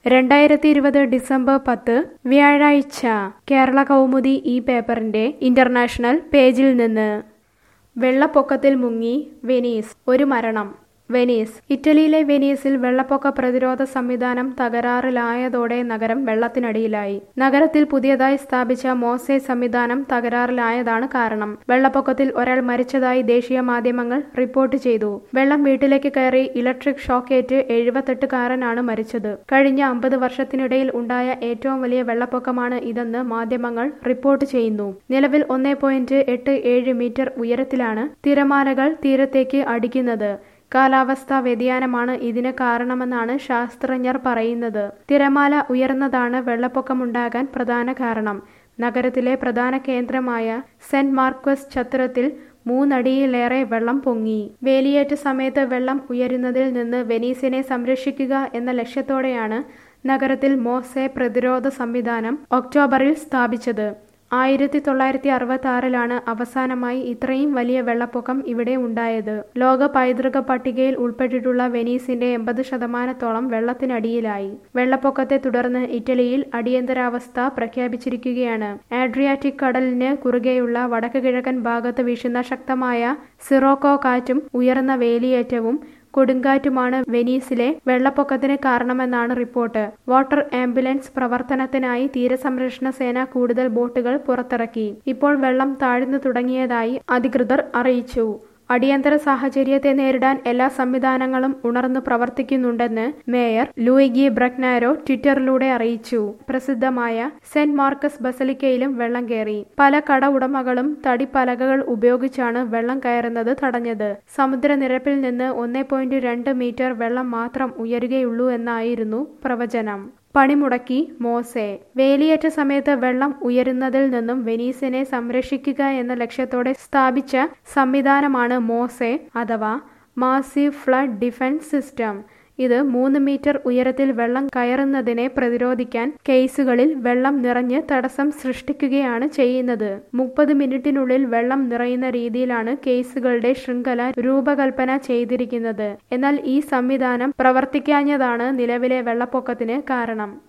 രണ്ടായിരത്തി ഇരുപത് ഡിസംബർ പത്ത് വ്യാഴാഴ്ച കേരള കൗമുദി ഈ പേപ്പറിന്റെ ഇന്റർനാഷണൽ പേജിൽ നിന്ന് വെള്ളപ്പൊക്കത്തിൽ മുങ്ങി വെനീസ് ഒരു മരണം വെനീസ് ഇറ്റലിയിലെ വെനീസിൽ വെള്ളപ്പൊക്ക പ്രതിരോധ സംവിധാനം തകരാറിലായതോടെ നഗരം വെള്ളത്തിനടിയിലായി നഗരത്തിൽ പുതിയതായി സ്ഥാപിച്ച മോസെ സംവിധാനം തകരാറിലായതാണ് കാരണം വെള്ളപ്പൊക്കത്തിൽ ഒരാൾ മരിച്ചതായി ദേശീയ മാധ്യമങ്ങൾ റിപ്പോർട്ട് ചെയ്തു വെള്ളം വീട്ടിലേക്ക് കയറി ഇലക്ട്രിക് ഷോക്കേറ്റ് എഴുപത്തെട്ടുകാരനാണ് മരിച്ചത് കഴിഞ്ഞ അമ്പത് വർഷത്തിനിടയിൽ ഉണ്ടായ ഏറ്റവും വലിയ വെള്ളപ്പൊക്കമാണ് ഇതെന്ന് മാധ്യമങ്ങൾ റിപ്പോർട്ട് ചെയ്യുന്നു നിലവിൽ ഒന്നേ പോയിന്റ് എട്ട് ഏഴ് മീറ്റർ ഉയരത്തിലാണ് തിരമാലകൾ തീരത്തേക്ക് അടിക്കുന്നത് കാലാവസ്ഥാ വ്യതിയാനമാണ് ഇതിന് കാരണമെന്നാണ് ശാസ്ത്രജ്ഞർ പറയുന്നത് തിരമാല ഉയർന്നതാണ് വെള്ളപ്പൊക്കമുണ്ടാകാൻ പ്രധാന കാരണം നഗരത്തിലെ പ്രധാന കേന്ദ്രമായ സെന്റ് മാർക്കസ് ചത്തുരത്തിൽ മൂന്നടിയിലേറെ വെള്ളം പൊങ്ങി വേലിയേറ്റ സമയത്ത് വെള്ളം ഉയരുന്നതിൽ നിന്ന് വെനീസിനെ സംരക്ഷിക്കുക എന്ന ലക്ഷ്യത്തോടെയാണ് നഗരത്തിൽ മോസെ പ്രതിരോധ സംവിധാനം ഒക്ടോബറിൽ സ്ഥാപിച്ചത് ആയിരത്തി തൊള്ളായിരത്തി അറുപത്തി ആറിലാണ് അവസാനമായി ഇത്രയും വലിയ വെള്ളപ്പൊക്കം ഇവിടെ ഉണ്ടായത് ലോക പൈതൃക പട്ടികയിൽ ഉൾപ്പെട്ടിട്ടുള്ള വെനീസിന്റെ എൺപത് ശതമാനത്തോളം വെള്ളത്തിനടിയിലായി വെള്ളപ്പൊക്കത്തെ തുടർന്ന് ഇറ്റലിയിൽ അടിയന്തരാവസ്ഥ പ്രഖ്യാപിച്ചിരിക്കുകയാണ് ആഡ്രിയാറ്റിക് കടലിന് കുറുകെയുള്ള വടക്ക് കിഴക്കൻ ഭാഗത്ത് വീശുന്ന ശക്തമായ സിറോക്കോ കാറ്റും ഉയർന്ന വേലിയേറ്റവും കൊടുങ്കാറ്റുമാണ് വെനീസിലെ വെള്ളപ്പൊക്കത്തിന് കാരണമെന്നാണ് റിപ്പോർട്ട് വാട്ടർ ആംബുലൻസ് പ്രവർത്തനത്തിനായി തീരസംരക്ഷണ സേന കൂടുതൽ ബോട്ടുകൾ പുറത്തിറക്കി ഇപ്പോൾ വെള്ളം താഴ്ന്നു തുടങ്ങിയതായി അധികൃതർ അറിയിച്ചു അടിയന്തര സാഹചര്യത്തെ നേരിടാൻ എല്ലാ സംവിധാനങ്ങളും ഉണർന്നു പ്രവർത്തിക്കുന്നുണ്ടെന്ന് മേയർ ലൂയിഗി ബ്രക്നാരോ ട്വിറ്ററിലൂടെ അറിയിച്ചു പ്രസിദ്ധമായ സെന്റ് മാർക്കസ് ബസലിക്കയിലും വെള്ളം കയറി പല കട ഉടമകളും തടിപ്പലകകൾ ഉപയോഗിച്ചാണ് വെള്ളം കയറുന്നത് തടഞ്ഞത് സമുദ്രനിരപ്പിൽ നിന്ന് ഒന്നേ പോയിന്റ് രണ്ട് മീറ്റർ വെള്ളം മാത്രം ഉയരുകയുള്ളൂ എന്നായിരുന്നു പ്രവചനം പണിമുടക്കി മോസെ വേലിയേറ്റ സമയത്ത് വെള്ളം ഉയരുന്നതിൽ നിന്നും വെനീസിനെ സംരക്ഷിക്കുക എന്ന ലക്ഷ്യത്തോടെ സ്ഥാപിച്ച സംവിധാനമാണ് മോസെ അഥവാ മാസീവ് ഫ്ലഡ് ഡിഫൻസ് സിസ്റ്റം ഇത് മൂന്ന് മീറ്റർ ഉയരത്തിൽ വെള്ളം കയറുന്നതിനെ പ്രതിരോധിക്കാൻ കേസുകളിൽ വെള്ളം നിറഞ്ഞ് തടസ്സം സൃഷ്ടിക്കുകയാണ് ചെയ്യുന്നത് മുപ്പത് മിനിറ്റിനുള്ളിൽ വെള്ളം നിറയുന്ന രീതിയിലാണ് കേസുകളുടെ ശൃംഖല രൂപകൽപ്പന ചെയ്തിരിക്കുന്നത് എന്നാൽ ഈ സംവിധാനം പ്രവർത്തിക്കാഞ്ഞതാണ് നിലവിലെ വെള്ളപ്പൊക്കത്തിന് കാരണം